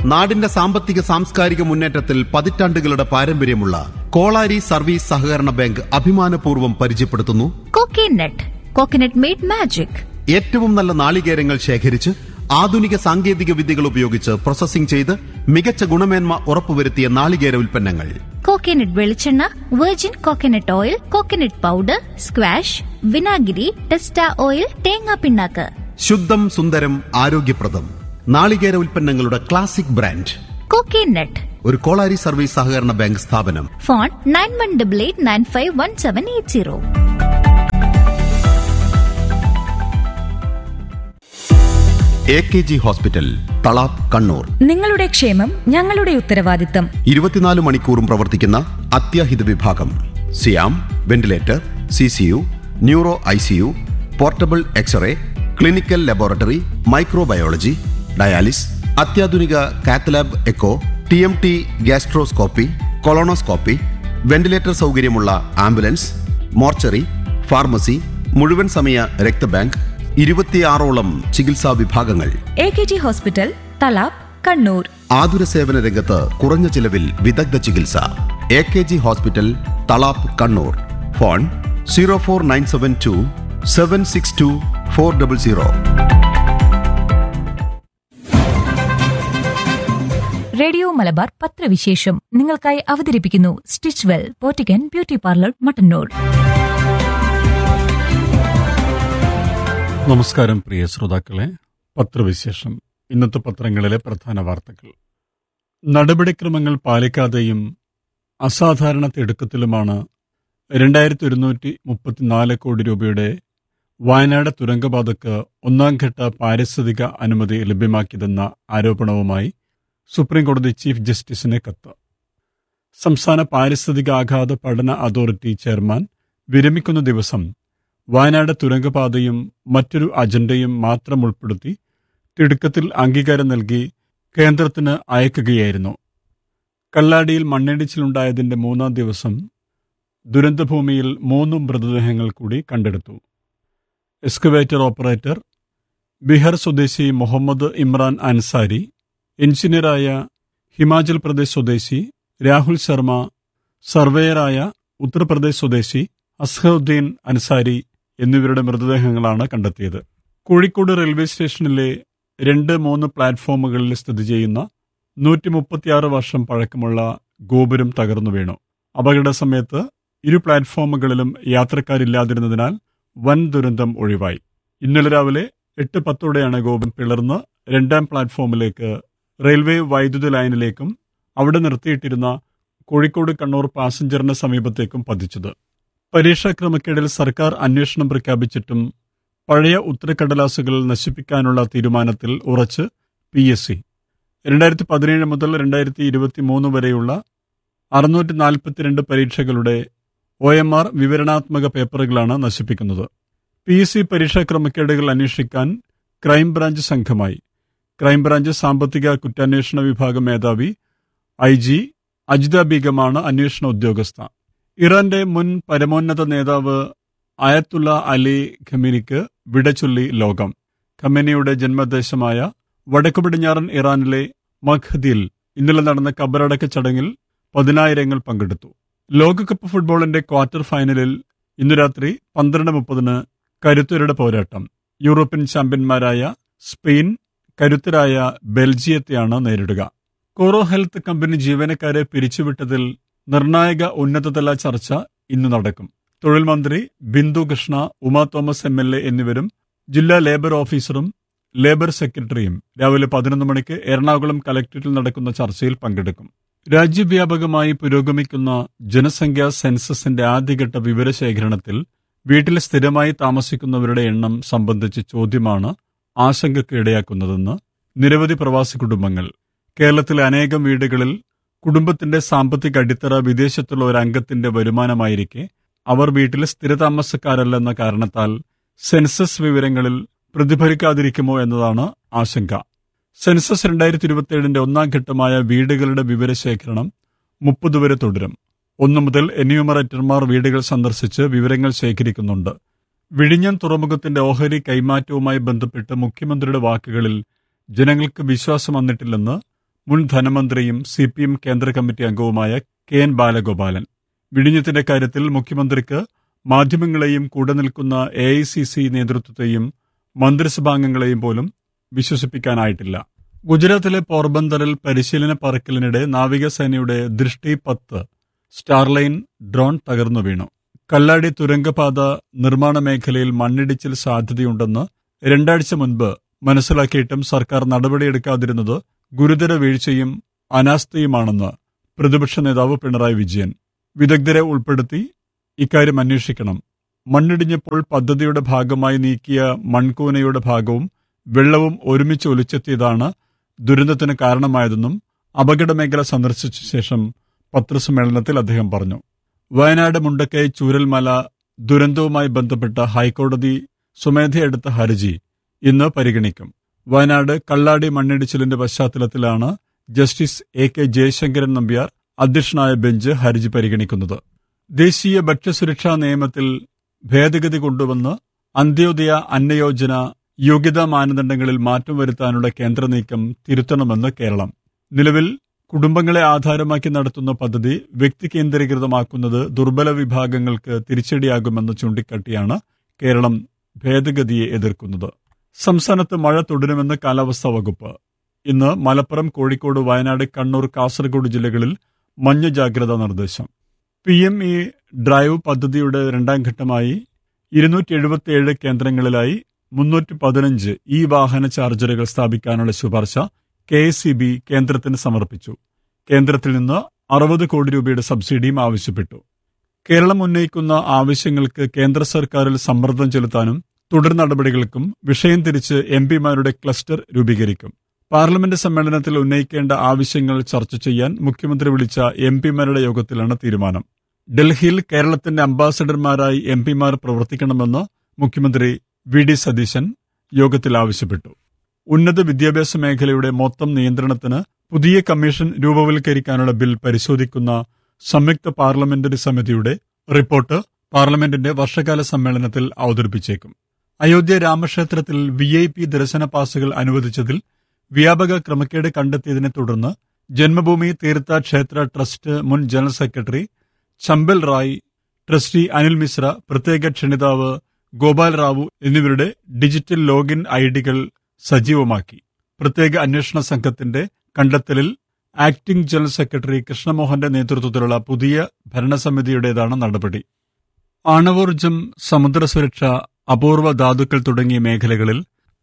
നാടിന്റെ സാമ്പത്തിക സാംസ്കാരിക മുന്നേറ്റത്തിൽ പതിറ്റാണ്ടുകളുടെ പാരമ്പര്യമുള്ള കോളാരി സർവീസ് സഹകരണ ബാങ്ക് അഭിമാനപൂർവ്വം പരിചയപ്പെടുത്തുന്നു കോക്കനട്ട് കോക്കനട്ട് മെയ്ഡ് മാജിക് ഏറ്റവും നല്ല നാളികേരങ്ങൾ ശേഖരിച്ച് ആധുനിക സാങ്കേതിക വിദ്യകൾ ഉപയോഗിച്ച് പ്രോസസ്സിംഗ് ചെയ്ത് മികച്ച ഗുണമേന്മ ഉറപ്പുവരുത്തിയ നാളികേര ഉൽപ്പന്നങ്ങൾ കോക്കനട്ട് വെളിച്ചെണ്ണ virgin coconut oil coconut powder squash വിനാഗിരി ടെസ്റ്റ ഓയിൽ തേങ്ങാ പിണ്ണാക്ക് ശുദ്ധം സുന്ദരം ആരോഗ്യപ്രദം നാളികേര ഉൽപ്പന്നങ്ങളുടെ ക്ലാസിക് ബ്രാൻഡ് കോക്കനട്ട് ഒരു കോളാരി സർവീസ് സഹകരണ ബാങ്ക് സ്ഥാപനം phone nine one double eight nine five one seven eight zero A K G hospital Thalap Kannur നിങ്ങളുടെ ക്ഷേമം ഞങ്ങളുടെ ഉത്തരവാദിത്തം ഇരുപത്തിനാല് മണിക്കൂറും പ്രവർത്തിക്കുന്ന അത്യാഹിത വിഭാഗം സിയാം ventilator C C U neuro I C U portable x-ray clinical laboratory microbiology dialysis അത്യാധുനിക cath lab echo T M T gastroscopy colonoscopy ventilator സൗകര്യമുള്ള ആംബുലൻസ് മോർച്ചറി ഫാർമസി മുഴുവൻ സമയ രക്തബാങ്ക് ഇരുപത്തിയാറോളം ചികിത്സാ വിഭാഗങ്ങൾ A K G hospital Thalap Kannur ആതുര സേവന രംഗത്ത് കുറഞ്ഞ ചിലവിൽ വിദഗ്ധ ചികിത്സ A K G hospital Thalap Kannur phone zero four nine seven two seven six two four double zero radio Malabar പത്രവിശേഷം നിങ്ങൾക്കായി അവതരിപ്പിക്കുന്നു stitch well boutique and beauty parlour Mattannur നമസ്കാരം പ്രിയ ശ്രോതാക്കളെ പത്രവിശേഷം ഇന്നത്തെ പത്രങ്ങളിലെ പ്രധാന വാർത്തകൾ നടപടിക്രമങ്ങൾ പാലിക്കാതെയും അസാധാരണ തിടുക്കത്തിലുമാണ് രണ്ടായിരത്തി ഒരുന്നൂറ്റി മുപ്പത്തിനാല് കോടി രൂപയുടെ വയനാട് തുരങ്കപാതക്ക് ഒന്നാം ഘട്ട പാരിസ്ഥിതിക അനുമതി ലഭ്യമാക്കിയതെന്ന ആരോപണവുമായി സുപ്രീംകോടതി ചീഫ് ജസ്റ്റിസിന് കത്ത് സംസ്ഥാന പാരിസ്ഥിതിക ആഘാത പഠന അതോറിറ്റി ചെയർമാൻ വിരമിക്കുന്ന ദിവസം വയനാട് തുരങ്കപാതയും മറ്റൊരു അജണ്ടയും മാത്രം ഉൾപ്പെടുത്തി തിടുക്കത്തിൽ അംഗീകാരം നൽകി കേന്ദ്രത്തിന് അയക്കുകയായിരുന്നു കല്ലാടിയിൽ മണ്ണിടിച്ചിലുണ്ടായതിന്റെ മൂന്നാം ദിവസം ദുരന്തഭൂമിയിൽ മൂന്ന് മൃതദേഹങ്ങൾ കൂടി കണ്ടെടുത്തു എക്സ്കവേറ്റർ ഓപ്പറേറ്റർ ബിഹാർ സ്വദേശി മുഹമ്മദ് ഇമ്രാൻ അൻസാരി എഞ്ചിനീയറായ ഹിമാചൽ പ്രദേശ് സ്വദേശി രാഹുൽ ശർമ്മ സർവേയറായ ഉത്തർപ്രദേശ് സ്വദേശി അസ്ഹറുദ്ദീൻ അൻസാരി എന്നിവരുടെ മൃതദേഹങ്ങളാണ് കണ്ടെത്തിയത് കോഴിക്കോട് റെയിൽവേ സ്റ്റേഷനിലെ രണ്ട് മൂന്ന് പ്ലാറ്റ്ഫോമുകളിൽ സ്ഥിതി ചെയ്യുന്ന നൂറ്റി മുപ്പത്തിയാറ് വർഷം പഴക്കമുള്ള ഗോപുരം തകർന്നു വീണു അപകട സമയത്ത് ഇരു പ്ലാറ്റ്ഫോമുകളിലും യാത്രക്കാരില്ലാതിരുന്നതിനാൽ വൻ ദുരന്തം ഒഴിവായി ഇന്നലെ രാവിലെ എട്ട് പത്തോടെയാണ് ഗോപുരം പിളർന്ന് രണ്ടാം പ്ലാറ്റ്ഫോമിലേക്ക് റെയിൽവേ വൈദ്യുത ലൈനിലേക്കും അവിടെ നിർത്തിയിട്ടിരുന്ന കോഴിക്കോട് കണ്ണൂർ പാസഞ്ചറിന് സമീപത്തേക്കും പതിച്ചത് പരീക്ഷാ ക്രമക്കേടിൽ സർക്കാർ അന്വേഷണം പ്രഖ്യാപിച്ചിട്ടും പഴയ ഉത്തരക്കടലാസുകൾ നശിപ്പിക്കാനുള്ള തീരുമാനത്തിൽ ഉറച്ച് പി എസ് സി രണ്ടായിരത്തി പതിനേഴ് മുതൽ രണ്ടായിരത്തി ഇരുപത്തി മൂന്ന് വരെയുള്ള അറുന്നൂറ്റി നാൽപ്പത്തിരണ്ട് പരീക്ഷകളുടെ ഒ എം ആർ വിവരണാത്മക പേപ്പറുകളാണ് നശിപ്പിക്കുന്നത് പി എസ് സി പരീക്ഷാ ക്രമക്കേടുകൾ അന്വേഷിക്കാൻ ക്രൈംബ്രാഞ്ച് സംഘമായി ക്രൈംബ്രാഞ്ച് സാമ്പത്തിക കുറ്റാന്വേഷണ വിഭാഗം മേധാവി ഐ ജി അജിത ബീഗമാണ് അന്വേഷണ ഉദ്യോഗസ്ഥ ഇറാന്റെ മുൻ പരമോന്നത നേതാവ് അയത്തുള്ള അലി ഖമീനിക്ക് വിടചൊല്ലി ലോകം ഖമേനിയുടെ ജന്മദേശമായ വടക്കു പടിഞ്ഞാറൻ ഇറാനിലെ മഖ്ദിൽ ഇന്നലെ നടന്ന കബറടക്ക ചടങ്ങിൽ പതിനായിരങ്ങൾ പങ്കെടുത്തു ലോകകപ്പ് ഫുട്ബോളിന്റെ ക്വാർട്ടർ ഫൈനലിൽ ഇന്നു രാത്രി പന്ത്രണ്ട് മുപ്പതിന് കരുത്തരുടെ പോരാട്ടം യൂറോപ്യൻ ചാമ്പ്യന്മാരായ സ്പെയിൻ കരുത്തരായ ബെൽജിയത്തെയാണ് നേരിടുക കോറോ ഹെൽത്ത് കമ്പനി ജീവനക്കാരെ പിരിച്ചുവിട്ടതിൽ നിർണായക ഉന്നതതല ചർച്ച ഇന്ന് നടക്കും തൊഴിൽ മന്ത്രി Bindu Krishna Uma Thomas M L A എന്നിവരും ജില്ലാ ലേബർ ഓഫീസറും ലേബർ സെക്രട്ടറിയും രാവിലെ പതിനൊന്ന് മണിക്ക് എറണാകുളം കലക്ടറേറ്റിൽ നടക്കുന്ന ചർച്ചയിൽ പങ്കെടുക്കും രാജ്യവ്യാപകമായി പുരോഗമിക്കുന്ന ജനസംഖ്യാ സെൻസസിന്റെ ആദ്യഘട്ട വിവരശേഖരണത്തിൽ വീട്ടിൽ സ്ഥിരമായി താമസിക്കുന്നവരുടെ എണ്ണം സംബന്ധിച്ച ചോദ്യമാണ് ആശങ്കയ്ക്ക് ഇടയാക്കുന്നതെന്ന് നിരവധി പ്രവാസി കുടുംബങ്ങൾ കേരളത്തിലെ അനേകം വീടുകളിൽ കുടുംബത്തിന്റെ സാമ്പത്തിക അടിത്തറ വിദേശത്തുള്ള ഒരു അംഗത്തിന്റെ വരുമാനമായിരിക്കെ അവർ വീട്ടിൽ സ്ഥിരതാമസക്കാരല്ലെന്ന കാരണത്താൽ സെൻസസ് വിവരങ്ങളിൽ പ്രതിഫലിക്കാതിരിക്കുമോ എന്നതാണ് ആശങ്ക സെൻസസ് രണ്ടായിരത്തി ഇരുപത്തിയേഴിന്റെ ഒന്നാം ഘട്ടമായ വീടുകളുടെ വിവരശേഖരണം മുപ്പത് വരെ തുടരും ഒന്നു മുതൽ എന്യൂമറേറ്റർമാർ വീടുകൾ സന്ദർശിച്ച് വിവരങ്ങൾ ശേഖരിക്കുന്നുണ്ട് വിഴിഞ്ഞം തുറമുഖത്തിന്റെ ഓഹരി കൈമാറ്റവുമായി ബന്ധപ്പെട്ട് മുഖ്യമന്ത്രിയുടെ വാക്കുകളിൽ ജനങ്ങൾക്ക് വിശ്വാസം വന്നിട്ടില്ലെന്ന് മുൻ ധനമന്ത്രിയും സി പി എം കേന്ദ്ര കമ്മിറ്റി അംഗവുമായ കെ എൻ ബാലഗോപാലൻ വിഴിഞ്ഞത്തിന്റെ കാര്യത്തിൽ മുഖ്യമന്ത്രിക്ക് മാധ്യമങ്ങളെയും കൂടെ നിൽക്കുന്ന എ ഐ സി സി നേതൃത്വത്തെയും മന്ത്രിസഭാംഗങ്ങളെയും പോലും വിശ്വസിപ്പിക്കാനായിട്ടില്ല ഗുജറാത്തിലെ പോർബന്തറിൽ പരിശീലന പറക്കലിനിടെ നാവികസേനയുടെ ദൃഷ്ടി പത്ത് സ്റ്റാർലൈൻ ഡ്രോൺ തകർന്നു വീണു കല്ലാടി തുരങ്കപാത നിർമ്മാണ മേഖലയിൽ മണ്ണിടിച്ചിൽ സാധ്യതയുണ്ടെന്ന് രണ്ടാഴ്ച മുൻപ് മനസ്സിലാക്കിയിട്ടും സർക്കാർ നടപടിയെടുക്കാതിരുന്നത് ഗുരുതര വീഴ്ചയും അനാസ്ഥയുമാണെന്ന് പ്രതിപക്ഷ നേതാവ് പിണറായി വിജയൻ വിദഗ്ധരെ ഉൾപ്പെടുത്തി ഇക്കാര്യം അന്വേഷിക്കണം മണ്ണിടിഞ്ഞപ്പോൾ പദ്ധതിയുടെ ഭാഗമായി നീക്കിയ മൺകൂനയുടെ ഭാഗവും വെള്ളവും ഒരുമിച്ച് ഒലിച്ചെത്തിയതാണ് ദുരന്തത്തിന് കാരണമായതെന്നും അപകടമേഖല സന്ദർശിച്ച ശേഷം പത്രസമ്മേളനത്തിൽ അദ്ദേഹം പറഞ്ഞു വയനാട് മുണ്ടക്കൈ ചൂരൽമല ദുരന്തവുമായി ബന്ധപ്പെട്ട ഹൈക്കോടതി സ്വമേധയെടുത്ത ഹർജി ഇന്ന് പരിഗണിക്കും വയനാട് കള്ളാടി മണ്ണിടിച്ചിലിന്റെ പശ്ചാത്തലത്തിലാണ് justice A K Jayasankaran Nambiar അധ്യക്ഷനായ ബെഞ്ച് ഹർജി പരിഗണിക്കുന്നത് ദേശീയ ഭക്ഷ്യസുരക്ഷാ നിയമത്തിൽ ഭേദഗതി കൊണ്ടുവന്ന് അന്ത്യോദയ അന്നയോജന യോഗ്യതാ മാനദണ്ഡങ്ങളിൽ മാറ്റം വരുത്താനുള്ള കേന്ദ്ര നീക്കം തിരുത്തണമെന്ന് കേരളം നിലവിൽ കുടുംബങ്ങളെ ആധാരമാക്കി നടത്തുന്ന പദ്ധതി വ്യക്തി കേന്ദ്രീകൃതമാക്കുന്നത് ദുർബല വിഭാഗങ്ങൾക്ക് തിരിച്ചടിയാകുമെന്ന് ചൂണ്ടിക്കാട്ടിയാണ് കേരളം ഭേദഗതിയെ എതിർക്കുന്നത് സംസ്ഥാനത്ത് മഴ തുടരുമെന്ന് കാലാവസ്ഥാ വകുപ്പ് ഇന്ന് മലപ്പുറം കോഴിക്കോട് വയനാട് കണ്ണൂർ കാസർഗോഡ് ജില്ലകളിൽ മഞ്ഞ ജാഗ്രതാ നിർദ്ദേശം പി എം ഇ ഡ്രൈവ് പദ്ധതിയുടെ രണ്ടാം ഘട്ടമായി ഇരുന്നൂറ്റി എഴുപത്തിയേഴ് കേന്ദ്രങ്ങളിലായി മുന്നൂറ്റി പതിനഞ്ച് ഇ വാഹന ചാർജറുകൾ സ്ഥാപിക്കാനുള്ള ശുപാർശ കെ എസ് സി ബി കേന്ദ്രത്തിന് സമർപ്പിച്ചു കേന്ദ്രത്തിൽ നിന്ന് അറുപത് കോടി രൂപയുടെ സബ്സിഡിയും ആവശ്യപ്പെട്ടു കേരളം ഉന്നയിക്കുന്ന ആവശ്യങ്ങൾക്ക് കേന്ദ്ര സർക്കാരിൽ സമ്മർദ്ദം ചെലുത്താനും തുടർ നടപടികൾക്കും വിഷയം തിരിച്ച് എം പിമാരുടെ ക്ലസ്റ്റർ രൂപീകരിക്കും പാർലമെന്റ് സമ്മേളനത്തിൽ ഉന്നയിക്കേണ്ട ആവശ്യങ്ങൾ ചർച്ച ചെയ്യാൻ മുഖ്യമന്ത്രി വിളിച്ച എം പിമാരുടെ യോഗത്തിലാണ് തീരുമാനം ഡൽഹിയിൽ കേരളത്തിന്റെ അംബാസഡർമാരായി എം പിമാർ പ്രവർത്തിക്കണമെന്ന് മുഖ്യമന്ത്രി വി ഡി സതീശൻ യോഗത്തിൽ ആവശ്യപ്പെട്ടു ഉന്നത വിദ്യാഭ്യാസ മേഖലയുടെ മൊത്തം നിയന്ത്രണത്തിന് പുതിയ കമ്മീഷൻ രൂപവൽക്കരിക്കാനുള്ള ബിൽ പരിശോധിക്കുന്ന സംയുക്ത പാർലമെന്ററി സമിതിയുടെ റിപ്പോർട്ട് പാർലമെന്റിന്റെ വർഷകാല സമ്മേളനത്തിൽ അവതരിപ്പിച്ചേക്കും അയോധ്യ രാമക്ഷേത്രത്തിൽ വി ഐ പി ദർശന പാസുകൾ അനുവദിച്ചതിൽ വ്യാപക ക്രമക്കേട് കണ്ടെത്തിയതിനെ തുടർന്ന് ജന്മഭൂമി തീർത്ഥ ക്ഷേത്ര ട്രസ്റ്റ് മുൻ general secretary Champat Rai trustee Anil Mishra പ്രത്യേക ക്ഷണിതാവ് ഗോപാൽ റാവു എന്നിവരുടെ ഡിജിറ്റൽ ലോഗിൻ ഐഡികൾ സജീവമാക്കി പ്രത്യേക അന്വേഷണ സംഘത്തിന്റെ കണ്ടെത്തലിൽ ആക്ടിംഗ് ജനറൽ സെക്രട്ടറി കൃഷ്ണമോഹന്റെ നേതൃത്വത്തിലുള്ള പുതിയ ഭരണസമിതിയുടേതാണ് നടപടി ആണവോർജം സമുദ്ര സുരക്ഷ അപൂർവ ധാതുക്കൾ തുടങ്ങിയ മേഖലകളിൽ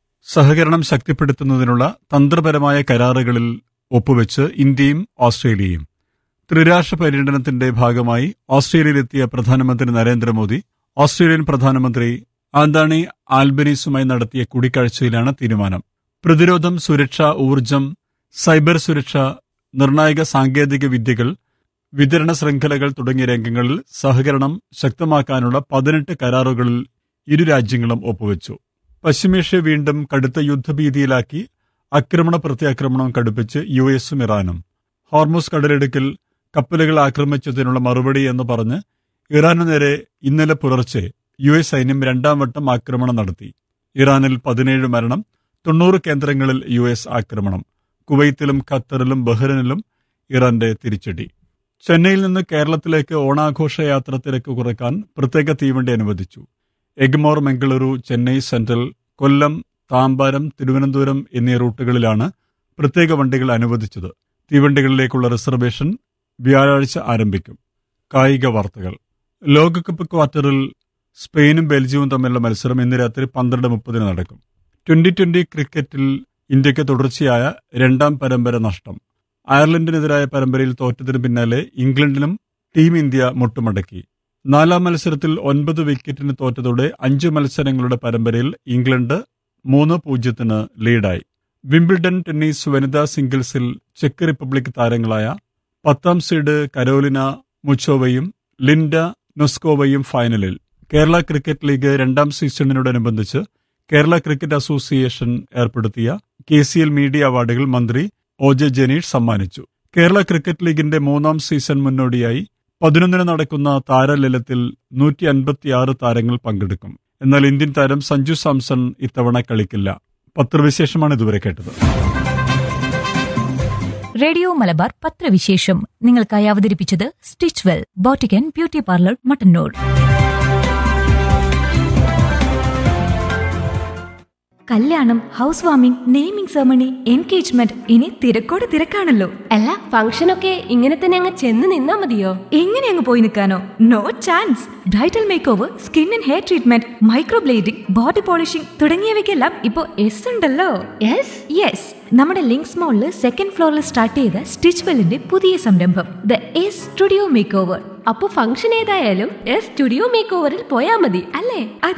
സഹകരണം ശക്തിപ്പെടുത്തുന്നതിനുള്ള തന്ത്രപരമായ കരാറുകളിൽ ഒപ്പുവെച്ച് ഇന്ത്യയും ഓസ്ട്രേലിയയും ത്രിരാഷ്ട്ര പര്യടനത്തിന്റെ ഭാഗമായി ഓസ്ട്രേലിയയിലെത്തിയ പ്രധാനമന്ത്രി നരേന്ദ്രമോദി ഓസ്ട്രേലിയൻ പ്രധാനമന്ത്രി ആന്താണി ആൽബനീസുമായി നടത്തിയ കൂടിക്കാഴ്ചയിലാണ് തീരുമാനം പ്രതിരോധം സുരക്ഷ ഊർജം സൈബർ സുരക്ഷ നിർണായക സാങ്കേതിക വിദ്യകൾ വിതരണ ശൃംഖലകൾ തുടങ്ങിയ രംഗങ്ങളിൽ സഹകരണം ശക്തമാക്കാനുള്ള പതിനെട്ട് കരാറുകളിൽ ഇരു രാജ്യങ്ങളും ഒപ്പുവെച്ചു പശ്ചിമേഷ്യ വീണ്ടും കടുത്ത യുദ്ധഭീതിയിലാക്കി ആക്രമണ പ്രത്യാക്രമണം കടുപ്പിച്ച് യു എസും ഇറാനും ഹോർമുസ് കടലിടുക്കിൽ കപ്പലുകൾ ആക്രമിച്ചതിനുള്ള മറുപടി എന്ന് പറഞ്ഞ് ഇറാനു നേരെ ഇന്നലെ പുലർച്ചെ യു എസ് സൈന്യം രണ്ടാം വട്ടം ആക്രമണം നടത്തി ഇറാനിൽ പതിനേഴ് മരണം തൊണ്ണൂറ് കേന്ദ്രങ്ങളിൽ യു എസ് ആക്രമണം കുവൈത്തിലും ഖത്തറിലും ബഹ്റിനിലും ഇറാന്റെ തിരിച്ചടി ചെന്നൈയിൽ നിന്ന് കേരളത്തിലേക്ക് ഓണാഘോഷ യാത്ര തിരക്ക് കുറയ്ക്കാൻ പ്രത്യേക തീവണ്ടി അനുവദിച്ചു എഗ്മോർ മംഗളൂരു ചെന്നൈ സെൻട്രൽ കൊല്ലം താമ്പാരം തിരുവനന്തപുരം എന്നീ റൂട്ടുകളിലാണ് പ്രത്യേക വണ്ടികൾ അനുവദിച്ചത് തീവണ്ടികളിലേക്കുള്ള റിസർവേഷൻ വ്യാഴാഴ്ച ആരംഭിക്കും കായിക വാർത്തകൾ ലോകകപ്പ് ക്വാർട്ടറിൽ സ്പെയിനും ബെൽജിയവും തമ്മിലുള്ള മത്സരം ഇന്ന് രാത്രി പന്ത്രണ്ട് മുപ്പതിന് നടക്കും ട്വന്റി ട്വന്റി ക്രിക്കറ്റിൽ ഇന്ത്യക്ക് തുടർച്ചയായ രണ്ടാം പരമ്പര നഷ്ടം അയർലൻഡിനെതിരായ പരമ്പരയിൽ തോറ്റതിന് പിന്നാലെ ഇംഗ്ലണ്ടിനും ടീം ഇന്ത്യ മുട്ടുമടക്കി നാലാം മത്സരത്തിൽ ഒൻപത് വിക്കറ്റിന് തോറ്റതോടെ അഞ്ച് മത്സരങ്ങളുടെ പരമ്പരയിൽ ഇംഗ്ലണ്ട് മൂന്ന് പൂജ്യത്തിന് ലീഡായി വിംബിൾഡൺ ടെന്നീസ് വനിതാ സിംഗിൾസിൽ ചെക്ക് റിപ്പബ്ലിക് താരങ്ങളായ പത്താം സീഡ് കരോലിന മുച്ചോവയും ലിൻഡ നൊസ്കോവയും ഫൈനലിൽ കേരള ക്രിക്കറ്റ് ലീഗ് രണ്ടാം സീസണിനോടനുബന്ധിച്ച് കേരള ക്രിക്കറ്റ് അസോസിയേഷൻ ഏർപ്പെടുത്തിയ കെ സി എൽ മീഡിയ അവാർഡുകൾ മന്ത്രി ഒ ജെ ജനീഷ് സമ്മാനിച്ചു കേരള ക്രിക്കറ്റ് ലീഗിന്റെ മൂന്നാം സീസൺ മുന്നോടിയായി പതിനൊന്നിന് നടക്കുന്ന താരലലത്തിൽ നൂറ്റി അൻപത്തിയാറ് താരങ്ങൾ പങ്കെടുക്കും എന്നാൽ ഇന്ത്യൻ താരം സഞ്ജു സാംസൺ ഇത്തവണ കളിക്കില്ല പത്രവിശേഷമാണ് ഇതുവരെ കേട്ടത് റേഡിയോ മലബാർ പത്രവിശേഷം നിങ്ങൾക്കായി അവതരിപ്പിച്ചത് stitch well boutique and beauty parlour Mattannur കല്യാണം house warming naming ceremony engagement ഇനി തിരക്കോട് തിരക്കാണല്ലോ അല്ല ഫംഗ്ഷനൊക്കെ ഇങ്ങനെ തന്നെ അങ്ങ് ചെന്ന് നിന്നാ മതിയോ എങ്ങനെ അങ്ങ് പോയി നിൽക്കാനോ no chance bridal makeover skin and hair treatment microblading body polishing തുടങ്ങിയവയ്ക്കെല്ലാം ഇപ്പോൾ എസ് ഉണ്ടല്ലോ യെസ് യെസ് നമ്മുടെ ലിങ്ക്സ് മോളിൽ സെക്കൻഡ് ഫ്ലോറിൽ സ്റ്റാർട്ട് ചെയ്ത സ്റ്റിച്ച് വെല്ലിന്റെ പുതിയ സംരംഭം the S studio makeover അപ്പൊ ഫംഗ്ഷൻ ഏതായാലും എസ് സ്റ്റുഡിയോ മേക്ക് ഓവറിൽ പോയാ മതി അല്ലേ അതെ